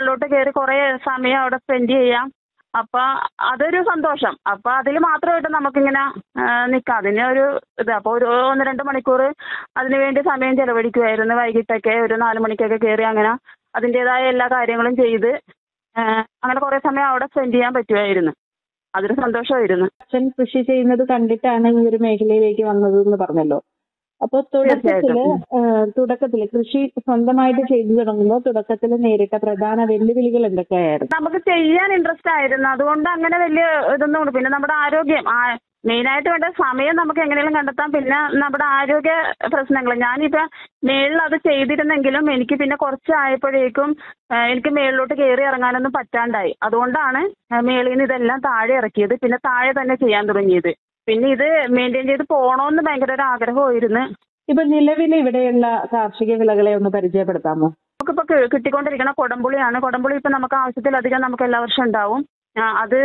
മേളിലോട്ട് കയറി കുറേ സമയം അവിടെ സ്പെൻഡ് ചെയ്യാം അപ്പം അതൊരു സന്തോഷം അപ്പം അതിൽ മാത്രമായിട്ട് നമുക്കിങ്ങനെ നിൽക്കാം അതിന് ഒരു ഇത് അപ്പോൾ ഒരു ഒന്ന് രണ്ട് മണിക്കൂർ അതിന് വേണ്ടി സമയം ചിലവഴിക്കുമായിരുന്നു വൈകിട്ടൊക്കെ ഒരു നാല് മണിക്കൊക്കെ കയറി അങ്ങനെ അതിൻ്റേതായ എല്ലാ കാര്യങ്ങളും ചെയ്ത് ആ, അങ്ങനെ കുറേ സമയം അവിടെ സ്പെൻഡ് ചെയ്യാൻ പറ്റുമായിരുന്നു അതൊരു സന്തോഷമായിരുന്നു അച്ഛൻ കൃഷി ചെയ്യുന്നത് കണ്ടിട്ടാണ് ഈ ഒരു മേഖലയിലേക്ക് വന്നത് എന്ന് പറഞ്ഞല്ലോ അപ്പൊ തുടക്കത്തില് ഏഹ്, തുടക്കത്തില് കൃഷി സ്വന്തമായിട്ട് ചെയ്തു തുടങ്ങുമ്പോൾ തുടക്കത്തിൽ നേരിട്ട പ്രധാന വെല്ലുവിളികൾ എന്തൊക്കെയായിരുന്നു നമുക്ക് ചെയ്യാൻ ഇൻട്രസ്റ്റ് ആയിരുന്നു അതുകൊണ്ട് അങ്ങനെ വലിയ ഇതൊന്നും ഉണ്ട് പിന്നെ നമ്മുടെ ആരോഗ്യം ആ മെയിനായിട്ട് വേണ്ട സമയം നമുക്ക് എങ്ങനെയും കണ്ടെത്താം പിന്നെ നമ്മുടെ ആരോഗ്യ പ്രശ്നങ്ങൾ ഞാനിപ്പോൾ മേളിൽ അത് ചെയ്തിരുന്നെങ്കിലും എനിക്ക് പിന്നെ കുറച്ചായപ്പോഴേക്കും ആ, എനിക്ക് മേളിലോട്ട് കയറി ഇറങ്ങാനൊന്നും പറ്റാണ്ടായി അതുകൊണ്ടാണ് മേളിൽ നിന്ന് ഇതെല്ലാം താഴെ ഇറക്കിയത് പിന്നെ താഴെ തന്നെ ചെയ്യാൻ തുടങ്ങിയത് പിന്നെ ഇത് മെയിൻറ്റെയിൻ ചെയ്ത് പോകണമെന്ന് ഭയങ്കര ഒരു ആഗ്രഹമായിരുന്നു ഇപ്പൊ നിലവിൽ ഇവിടെയുള്ള കാർഷിക വിളകളെ ഒന്ന് പരിചയപ്പെടുത്താമോ നമുക്കിപ്പോൾ കിട്ടിക്കൊണ്ടിരിക്കുന്ന കൊടംപുളിയാണ് കൊടംപുളി ഇപ്പം നമുക്ക് ആവശ്യത്തിലധികം നമുക്ക് എല്ലാ വർഷവും ഉണ്ടാവും ആ, അത്